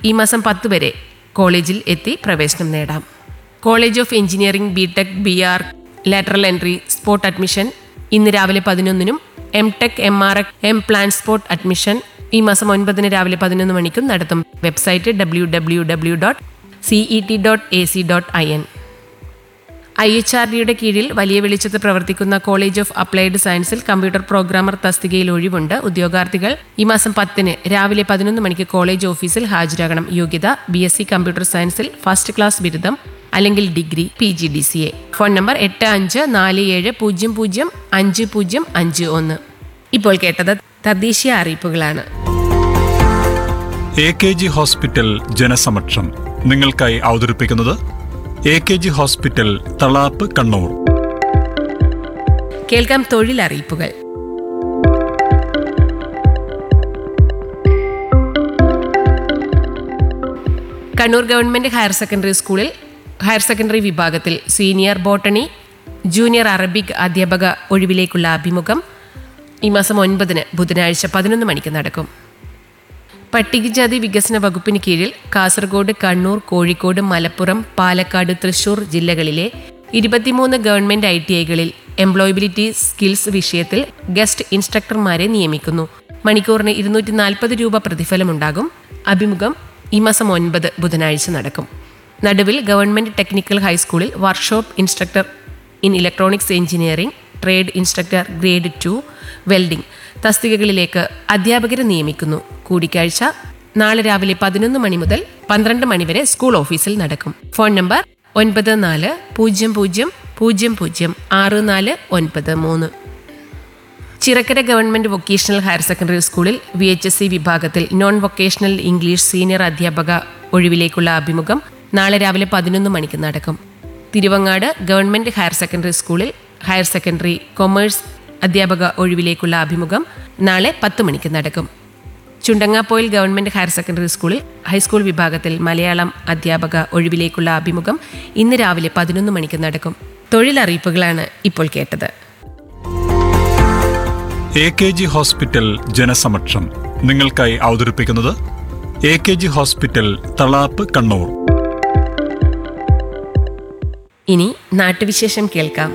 ഈ മാസം പത്ത് വരെ കോളേജിൽ എത്തി പ്രവേശനം നേടാം college of engineering B tech B R lateral entry spot admission ഇന്ന് രാവിലെ പതിനൊന്നിനും എം ടെക് എം ആർ എക് എം പ്ലാൻ സ്പോട്ട് അഡ്മിഷൻ ഈ മാസം ഒൻപതിന് രാവിലെ പതിനൊന്ന് മണിക്കും നടത്തും website W W W dot CE T dot A C dot I N I H R ഡിയുടെ കീഴിൽ വലിയ വെളിച്ചത്ത് പ്രവർത്തിക്കുന്ന കോളേജ് ഓഫ് അപ്ലൈഡ് സയൻസിൽ കമ്പ്യൂട്ടർ പ്രോഗ്രാമർ തസ്തികയിൽ ഒഴിവുണ്ട് ഉദ്യോഗാർത്ഥികൾ ഈ മാസം പത്തിന് രാവിലെ പതിനൊന്ന് മണിക്ക് കോളേജ് ഓഫീസിൽ ഹാജരാകണം യോഗ്യത ബി എസ് സി കമ്പ്യൂട്ടർ സയൻസിൽ ഫസ്റ്റ് ക്ലാസ് ബിരുദം അല്ലെങ്കിൽ degree P G D C A phone number എട്ട് അഞ്ച് നാല് ഏഴ് പൂജ്യം പൂജ്യം അഞ്ച് പൂജ്യം അഞ്ച് ഒന്ന് ഇപ്പോൾ കേട്ടത് തദ്ദേശീയ അറിയിപ്പുകളാണ് എ കെ ജി ഹോസ്പിറ്റൽ ജനസമക്ഷം നിങ്ങൾക്കായി അവതരിപ്പിക്കുന്നത് A K G hospital Thalap Kannur കേൾക്കാം തൊഴിലറിയിപ്പുകൾ കണ്ണൂർ ഗവൺമെന്റ് ഹയർ സെക്കൻഡറി സ്കൂളിൽ ഹയർ സെക്കൻഡറി വിഭാഗത്തിൽ സീനിയർ ബോട്ടണി ജൂനിയർ അറബിക് അധ്യാപക ഒഴിവിലേക്കുള്ള അഭിമുഖം ഈ മാസം ഒൻപതിന് ബുധനാഴ്ച പതിനൊന്ന് മണിക്ക് നടക്കും പട്ടികജാതി വികസന വകുപ്പിന് കീഴിൽ കാസർഗോഡ് കണ്ണൂർ കോഴിക്കോട് മലപ്പുറം പാലക്കാട് തൃശൂർ ജില്ലകളിലെ ഇരുപത്തിമൂന്ന് ഗവൺമെന്റ് ഐ ടി ഐകളിൽ എംപ്ലോയബിലിറ്റി സ്കിൽസ് വിഷയത്തിൽ ഗസ്റ്റ് ഇൻസ്ട്രക്ടർമാരെ നിയമിക്കുന്നു മണിക്കൂറിന് ഇരുന്നൂറ്റി നാൽപ്പത് രൂപ പ്രതിഫലമുണ്ടാകും അഭിമുഖം ഈ മാസം ഒൻപത് ബുധനാഴ്ച നടക്കും നടുവിൽ ഗവൺമെന്റ് ടെക്നിക്കൽ ഹൈസ്കൂളിൽ workshop instructor in electronics engineering trade instructor grade two welding തസ്തികകളിലേക്ക് അധ്യാപകരെ നിയമിക്കുന്നു കൂടിക്കാഴ്ച നാളെ രാവിലെ പതിനൊന്ന് മണി മുതൽ പന്ത്രണ്ട് മണി വരെ സ്കൂൾ ഓഫീസിൽ നടക്കും ഫോൺ നമ്പർ ഒൻപത് നാല് പൂജ്യം പൂജ്യം പൂജ്യം പൂജ്യം ആറ് നാല് ഒൻപത് മൂന്ന് Chirakkara government vocational higher secondary സ്കൂളിൽ വി എച്ച് എസ് സി വിഭാഗത്തിൽ നോൺ വൊക്കേഷണൽ ഇംഗ്ലീഷ് സീനിയർ അധ്യാപക ഒഴിവിലേക്കുള്ള അഭിമുഖം നാളെ രാവിലെ പതിനൊന്ന് മണിക്ക് നടക്കും തിരുവങ്ങാട് ഗവൺമെന്റ് ഹയർ സെക്കൻഡറി സ്കൂളിൽ ഹയർ സെക്കൻഡറി കൊമേഴ്സ് അധ്യാപക ഒഴിവിലേക്കുള്ള അഭിമുഖം നാളെ പത്ത് മണിക്ക് നടക്കും ചുണ്ടങ്ങാപ്പോയിൽ ഗവൺമെന്റ് ഹയർ സെക്കൻഡറി സ്കൂളിൽ ഹൈസ്കൂൾ വിഭാഗത്തിൽ മലയാളം അധ്യാപക ഒഴിവിലേക്കുള്ള അഭിമുഖം ഇന്ന് രാവിലെ പതിനൊന്ന് മണിക്ക് നടക്കും തൊഴിലറിയിപ്പുകളാണ് ഇപ്പോൾ കേട്ടത് എ കെ ജി ഹോസ്പിറ്റൽ ജനസമക്ഷം നിങ്ങൾക്കായി അവതരിപ്പിക്കുന്നത് A K G hospital Thalap Kannur ഇനി നാട്ടുവിശേഷം കേൾക്കാം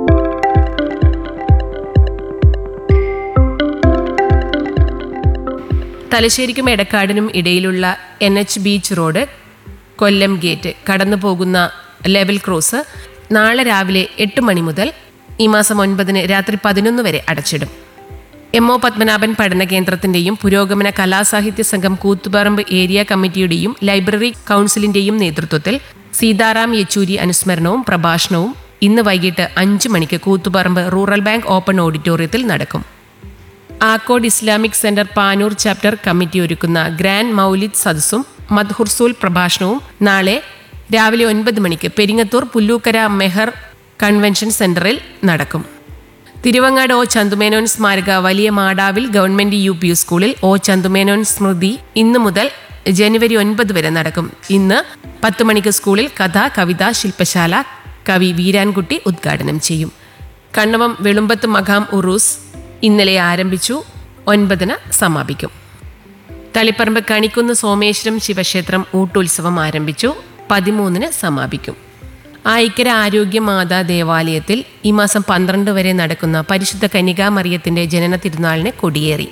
തലശ്ശേരിക്കും എടക്കാടിനും ഇടയിലുള്ള N H beach road Kollam gate കടന്നു പോകുന്ന ലെവൽ ക്രോസ് നാളെ രാവിലെ എട്ട് മണി മുതൽ ഈ മാസം ഒൻപതിന് രാത്രി പതിനൊന്ന് വരെ അടച്ചിടും എം ഒ പത്മനാഭൻ പഠന കേന്ദ്രത്തിന്റെയും പുരോഗമന കലാസാഹിത്യ സംഘം കൂത്തുപറമ്പ് ഏരിയ കമ്മിറ്റിയുടെയും ലൈബ്രറി കൗൺസിലിന്റെയും നേതൃത്വത്തിൽ സീതാറാം യെച്ചൂരി അനുസ്മരണവും പ്രഭാഷണവും ഇന്ന് വൈകിട്ട് അഞ്ച് മണിക്ക് കൂത്തുപറമ്പ് റൂറൽ ബാങ്ക് ഓപ്പൺ ഓഡിറ്റോറിയത്തിൽ നടക്കും accord Islamic centre Panoor chapter committee ഒരുക്കുന്ന ഗ്രാൻഡ് മൗലിദ് സദസ്സും മദ്ഹുർസൂൽ പ്രഭാഷണവും നാളെ രാവിലെ ഒൻപത് മണിക്ക് പെരിങ്ങത്തൂർ പുല്ലൂക്കര മെഹർ കൺവെൻഷൻ സെന്ററിൽ നടക്കും തിരുവങ്ങാട് ഒ ചന്തുമേനോൻ സ്മാരക വലിയ മാടാവിൽ ഗവൺമെന്റ് യു പി സ്കൂളിൽ ഒ ചന്തുമേനോൻ സ്മൃതി ഇന്നു മുതൽ ജനുവരി ഒൻപത് വരെ നടക്കും ഇന്ന് പത്ത് മണിക്ക് സ്കൂളിൽ കഥ കവിത ശില്പശാല കവി വീരാൻകുട്ടി ഉദ്ഘാടനം ചെയ്യും കണ്ണവം വെളുമ്പത്ത് മഖാം ഉറൂസ് ഇന്നലെ ആരംഭിച്ചു ഒൻപതിന് സമാപിക്കും തളിപ്പറമ്പ് കണിക്കുന്ന് സോമേശ്വരം ശിവക്ഷേത്രം ഊട്ടുത്സവം ആരംഭിച്ചു പതിമൂന്നിന് സമാപിക്കും ആയിക്കര ആരോഗ്യ മാതാ ദേവാലയത്തിൽ ഈ മാസം പന്ത്രണ്ട് വരെ നടക്കുന്ന പരിശുദ്ധ കന്യകാ മറിയത്തിന്റെ ജനന തിരുനാളിന് കൊടിയേറി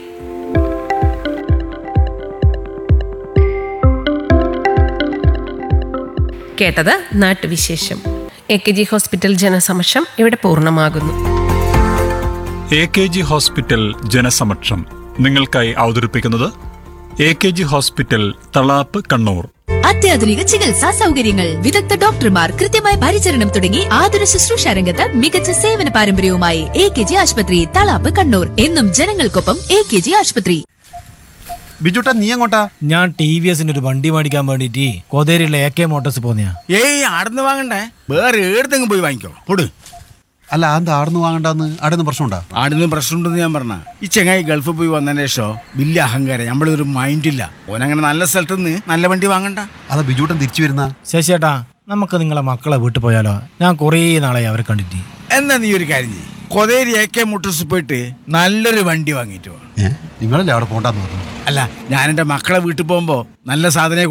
കേട്ടത് നാട്ടുവിശേഷം എ കെ ജി ഹോസ്പിറ്റൽ ജനസമക്ഷം ഇവിടെ പൂർണ്ണമാകുന്നു എ കെ ജി ഹോസ്പിറ്റൽ ജനസമക്ഷം നിങ്ങൾക്കായി അവതരിപ്പിക്കുന്നത് A K G hospital Thalap Kannur അത്യാധുനിക ചികിത്സാ സൗകര്യങ്ങൾ വിദഗ്ധ ഡോക്ടർമാർ കൃത്യമായ പരിചരണം തുടങ്ങി ആതുര ശുശ്രൂഷ രംഗത്ത് മികച്ച സേവന പാരമ്പര്യവുമായി എ കെ ജി ആശുപത്രി തളാപ്പ് കണ്ണൂർ എന്നും ജനങ്ങൾക്കൊപ്പം എ കെ ജി ആശുപത്രി ബിജുട്ടാ നീ എങ്ങോട്ടാ ഞാൻ ടി വി എസിന്റെ ഒരു വണ്ടി മേടിക്കാൻ വേണ്ടിട്ട് കോതേരിയിലെ എ കെ മോട്ടോഴ്സ് പോന്നെയാ ഏയ് ആടുന്ന് വാങ്ങണ്ടേ വേറെ ഏടത്തെങ്കിലും പോയി വാങ്ങിക്കോ പൊട് അല്ല എന്താ ആടുന്ന് വാങ്ങണ്ടെന്ന് ആടുന്ന് പ്രശ്നമുണ്ടാ ആടുന്ന് പ്രശ്നമുണ്ടെന്ന് ഞാൻ പറഞ്ഞ ഈ ചെങ്ങായി ഗൾഫിൽ പോയി വന്നതിന് ശേഷം വലിയ അഹങ്കാരം നമ്മളൊരു മൈൻഡില്ല ഓനങ്ങനെ നല്ല സ്ഥലത്ത് നിന്ന് നല്ല വണ്ടി വാങ്ങണ്ട അതാ ബിജുട്ടൻ തിരിച്ചു വരുന്ന ശശിയേട്ടാ നമുക്ക് നിങ്ങളെ മക്കളെ വീട്ടിൽ പോയാലോ ഞാൻ കുറേ നാളായി അവരെ കണ്ടിട്ട് എന്നാ നീ ഒരു കാര്യം ചെയ്യ് കൊതേരി എ കെ മോട്ടോഴ്സ് പോയിട്ട് നല്ലൊരു വണ്ടി വാങ്ങിയിട്ട് വാ ഏ നിങ്ങളല്ലേ അവിടെ പോണ്ടെന്ന് പറഞ്ഞു അല്ല ഞാൻ എൻ്റെ മക്കളെ വീട്ടിൽ പോകുമ്പോൾ നല്ല സാധനമേ